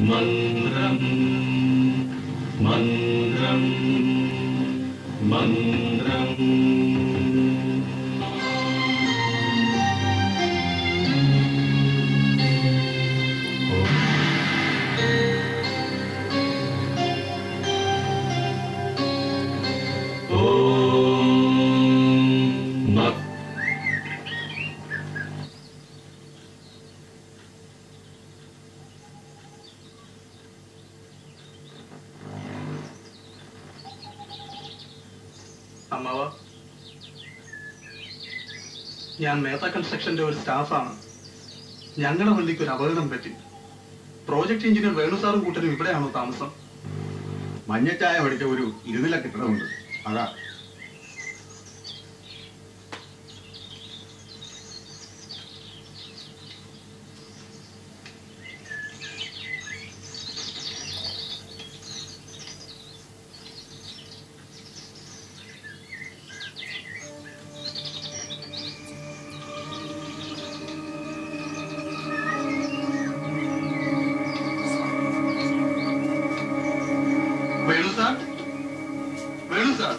മന്ത്രം മന്ത്രം മന്ത്രം ഓം മ അമ്മാവ ഞാൻ മേത്ത കൺസ്ട്രക്ഷന്റെ ഒരു സ്റ്റാഫാണ് ഞങ്ങളുടെ വണ്ടിക്ക് ഒരു അപകടം പറ്റി പ്രോജക്ട് എഞ്ചിനീയർ വേണു സാറും കൂട്ടരും ഇവിടെയാണോ താമസം മഞ്ഞച്ചായ പഠിച്ച ഒരു ഇരുനില കെട്ടിടമുണ്ട് അതാ വേണു സാർ വേണു സാർ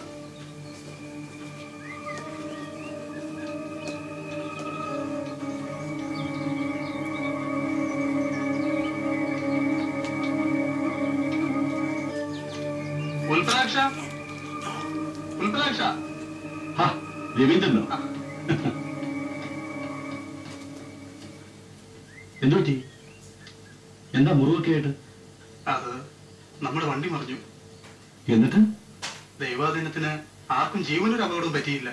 ഉൽപ്പലാക്ഷ ഉൽപ്പലാക്ഷ ഹാ, രവീന്ദ്രനോ എന്തു പറ്റി എന്താ മുറിവൊക്കെ ആയിട്ട് അത് നമ്മുടെ വണ്ടി മറിഞ്ഞു എന്നിട്ട് ദൈവാധീനത്തിന് ആർക്കും ജീവനൊരു അപകടം പറ്റിയില്ല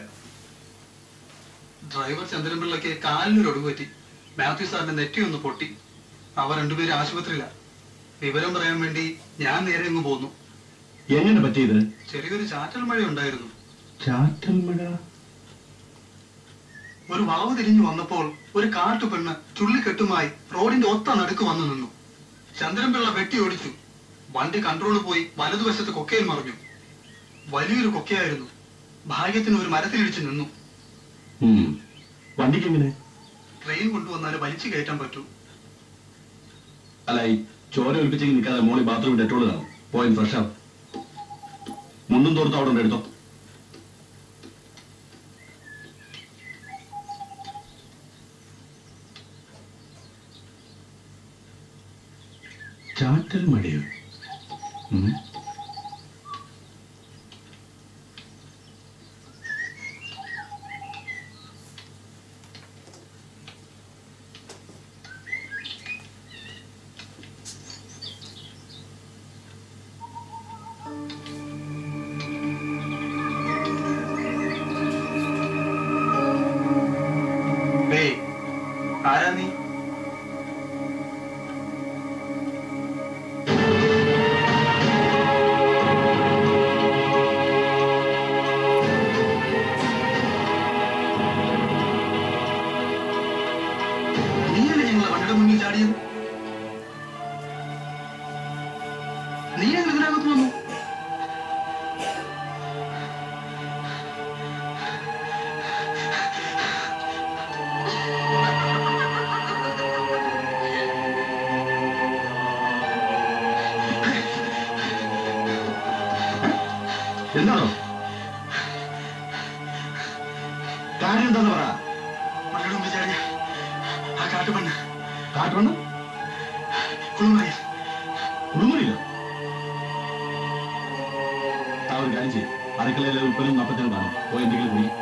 ഡ്രൈവർ ചന്ദ്രൻപിള്ളയ്ക്ക് കാലിനൊരു ഒടിവ് പറ്റി മാത്യു സാറിന്റെ നെറ്റി ഒന്ന് പൊട്ടി അവർ രണ്ടുപേരും ആശുപത്രിയില വിവരം പറയാൻ വേണ്ടി ഞാൻ നേരെ അങ്ങ് പോന്നു എങ്ങനെ പറ്റിയത് ചെറിയൊരു ചാറ്റൽ മഴ ഉണ്ടായിരുന്നു ചാറ്റൽ മഴ ഒരു വളവ് തിരിഞ്ഞു വന്നപ്പോൾ ഒരു കാട്ടുപെണ്ണ് ചുള്ളിക്കെട്ടുമായി റോഡിന്റെ ഒത്ത നടുക്ക് വന്നു നിന്നു ചന്ദ്രൻപിള്ള വെട്ടി ഓടിച്ചു വണ്ടി കൺട്രോൾ പോയി വലതുവശത്ത് കൊക്കയിൽ മറിഞ്ഞു വലിയൊരു കൊക്കയായിരുന്നു ഭാഗ്യത്തിന് ഒരു മരത്തിലിടിച്ച് നിന്നു ഉം. വണ്ടിക്ക് എങ്ങനെ ട്രെയിൻ കൊണ്ടുവന്നാൽ വലിച്ചു കയറ്റാൻ പറ്റൂ അല്ല ഈ ചോര ഒലിപ്പിച്ചെങ്കിൽ നിൽക്കാതെ മോളി ബാത്റൂമിൽ ഡെറ്റോള് കാണും പോയി ഫ്രഷ് ആവും മുണ്ടും തോർത്ത് അവിടെ ഉണ്ട് എടുത്തോ ചാറ്റൽ മഴയോ ഉം. ഏയ് ആരാ നീ നീയല്ലേ ഞങ്ങളെ വണ്ടിയുടെ മുന്നിൽ ചാടിയത് നീ ഞങ്ങൾ ഇതിനകത്ത് വന്നു എന്താണോ കാര്യം എന്താന്ന് പറ വണ്ടിയുടെ മുന്നിൽ ചാടിയ ആ കാട്ടുപെണ്ണ് കാട്ടുവണ്ണം കുളിമുറിയിൽ കുടുമുറിയില്ല ആ ഒരു കാര്യം ചെയ്യും അടുക്കളയിലെ ഉൽപ്പന്നം നാൽപ്പത്തിരണ്ട് കാണും പോയി എന്തെങ്കിലും കുടി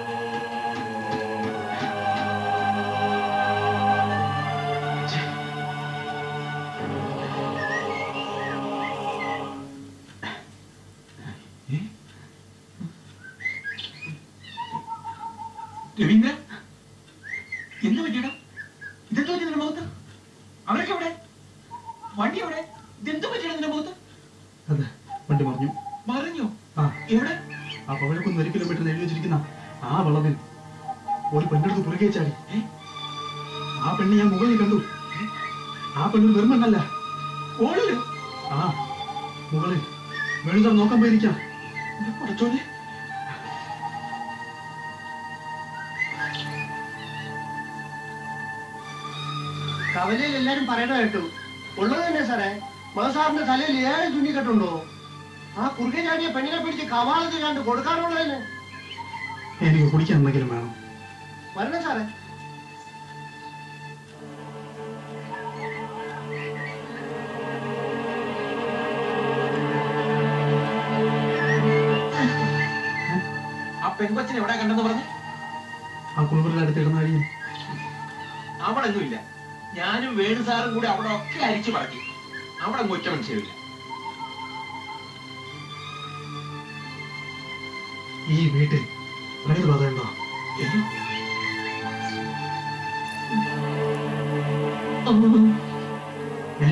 രവീന്ദ്ര എന്ത് പറ്റിയടാ ഇതെന്ത് പറ്റി നിന്റെ മുഖത്ത് അവരൊക്കെ എവിടെ വണ്ടി എവിടെ ഇതെന്ത് പറ്റിയടാ നിന്റെ മുഖത്ത് അതെ വണ്ടി മറിഞ്ഞു മറിഞ്ഞോ ആ എവിടെ ആ പവഴക്കൊന്ന് ഒരു കിലോമീറ്റർ എഴുതി വെച്ചിരിക്കുന്ന ആ വളവിൽ ഒരു പെണ്ണെടുത്ത് പുറകെ ചാടി ഏ? ആ പെണ്ണ് ഞാൻ മുകളിൽ കണ്ടു ആ പെണ്ണൊരു വെറുമെണ്ണല്ല ഓടില്ലോ ആ മുകളിൽ വേണുതാർ നോക്കാൻ പോയിരിക്കാം കുറച്ചോനെ കവലയിൽ എല്ലാരും പറയണ കേട്ടു ഉള്ളത് തന്നെ സാറേ മധുസാറിന്റെ തലയിൽ ഏഴ് തുന്നിക്കെട്ടുണ്ടോ ആ കുറുകെ ചാടിയ പെണ്ണിനെ പിടിച്ച് കവാളത്തിൽ കണ്ട് കൊടുക്കാനുള്ളതന്നെ എനിക്ക് കുടിക്കാൻ എന്തെങ്കിലും വേണം വരണേ സാറേ ആ പെൺകൊച്ചിനെ എവിടെ കണ്ടെന്ന് പറഞ്ഞു ആ കുളിമുറിയുടെ അടുത്ത് ഇടുന്ന അടിയും അവിടെങ്ങുമില്ല ഞാനും വേണു സാറും കൂടി അവിടെ ഒക്കെ അരിച്ചു പറക്കി അവിടെ അങ്ങ് ഒറ്റ മനുഷ്യരില്ല ഈ വീട്ടിൽ പ്രേതബാധ ഉണ്ടോ ഏ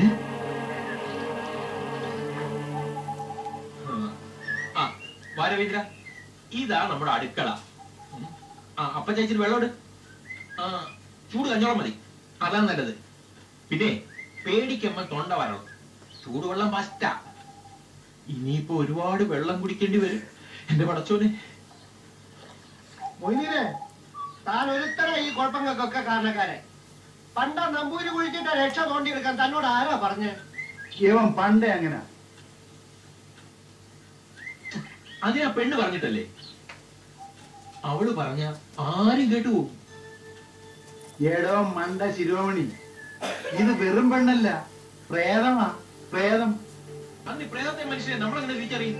ആ വാ രവീന്ദ്ര ഇതാ നമ്മുടെ അടുക്കള ഉം. ആ അപ്പ ചേച്ചി വെള്ളോട് ആ ചൂട് കഞ്ഞോളം മതി അതാ നല്ലത് പിന്നെ പേടിക്കമ്മ തൊണ്ട വരണം ചൂടുവെള്ളം മസ്റ്റാ ഇനിയിപ്പോ ഒരുപാട് വെള്ളം കുടിക്കേണ്ടി വരും എന്റെ പടച്ചോനെ മൊയ്നീനെ താൻ ഒരുത്തര ഈ കുഴപ്പങ്ങൾക്കൊക്കെ കാരണക്കാരെ പണ്ടാ നമ്പൂരി കുഴിച്ചിട്ട് രക്ഷ തോണ്ടിയെടുക്കാൻ തന്നോട് ആരാ പറഞ്ഞേ ഇവൻ പണ്ടേ അങ്ങനെ അതിനാ പെണ്ണ് പറഞ്ഞിട്ടല്ലേ അവള് പറഞ്ഞ ആരും കേട്ടുപോകും എടോ മണ്ട ശിരോമണി ഇത് വെറും പെണ്ണല്ല പ്രേതമാ പ്രേതം അന്ന് ഈ പ്രേതത്തെ മനുഷ്യനെ നമ്മളെങ്ങനെ തിരിച്ചറിയും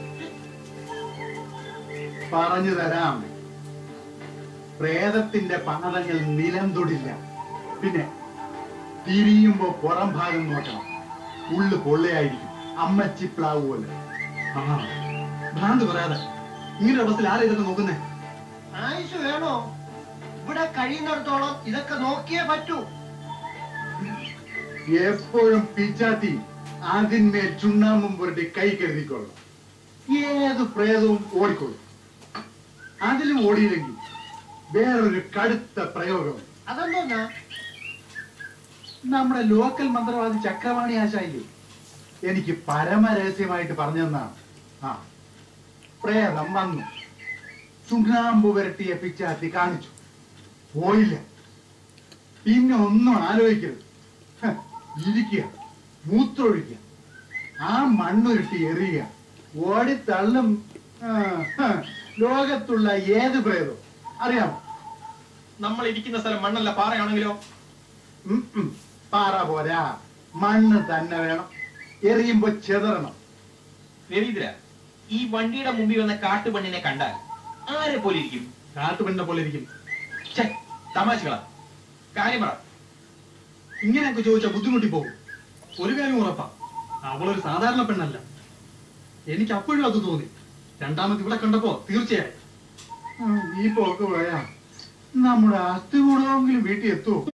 പറഞ്ഞു തരാം പ്രേതത്തിന്റെ പാദങ്ങൾ നിലം തൊടില്ല പിന്നെ തിരിയുമ്പോ പുറം ഭാഗം നോക്കണം ഉള്ളു പൊള്ളയായിരിക്കും അമ്മച്ചി പ്ലാവ് പോലെ ആ ഭ്രാന്ത് പറയാതെ ഇങ്ങനെ അവസ്ഥയിൽ ആരാ ഇതൊക്കെ നോക്കുന്നേ ആയുസ് വേണോ ഇവിടെ കഴിയുന്നിടത്തോളം ഇതൊക്കെ നോക്കിയേ പറ്റൂ എപ്പോഴും പിച്ചാത്തി അതിന്മേൽ ചുണ്ണാമ്പും പുരട്ടി കൈ കരുതിക്കൊള്ളണം ഏത് പ്രേതവും ഓടിക്കൊള്ളും അതിലും ഓടിയില്ലെങ്കിൽ വേറൊരു കടുത്ത പ്രയോഗം അതെന്തോന്നാ നമ്മുടെ ലോക്കൽ മന്ത്രവാദി ചക്രവാണി ആശായില്ലേ എനിക്ക് പരമരഹസ്യമായിട്ട് പറഞ്ഞു തന്നാണ് ആ പ്രേതം വന്നു ചുണ്ണാമ്പ് പുരട്ടിയ പിച്ചാത്തി കാണിച്ചു പോയില്ല പിന്നെ ഒന്നും ആലോചിക്കരുത് ഹ, ഇരിക്കുക മൂത്രൊഴിക്കുക ആ മണ്ണുരുട്ടി എറിയുക ഓടിത്തള്ളും ആ, ഹ, ലോകത്തുള്ള ഏത് പ്രേതവും അറിയാമോ നമ്മൾ ഇരിക്കുന്ന സ്ഥലം മണ്ണല്ല പാറയാണെങ്കിലോ ഉം, ഉം. പാറ പോരാ മണ്ണ് തന്നെ വേണം എറിയുമ്പോ ചെതറണം രവീന്ദ്ര ഈ വണ്ടിയുടെ മുമ്പിൽ വന്ന കാട്ടുപെണ്ണിനെ കണ്ടാൽ ആരെ പോലെ ഇരിക്കും കാട്ടുപെണ്ണിനെ പോലെ ഇരിക്കും ഛെ, തമാശകളാ കാര്യം പറ ഇങ്ങനെയൊക്കെ ചോദിച്ചാൽ ബുദ്ധിമുട്ടി പോകും ഒരു കാര്യം ഉറപ്പാ അവളൊരു സാധാരണ പെണ്ണല്ല എനിക്ക് അപ്പോഴും അത് തോന്നി രണ്ടാമത് ഇവിടെ കണ്ടപ്പോ തീർച്ചയായും ഉം, ഈ പോക്ക് പോയാ നമ്മുടെ അസ്ഥി കൂടമെങ്കിലും വീട്ടിൽ എത്തുമോ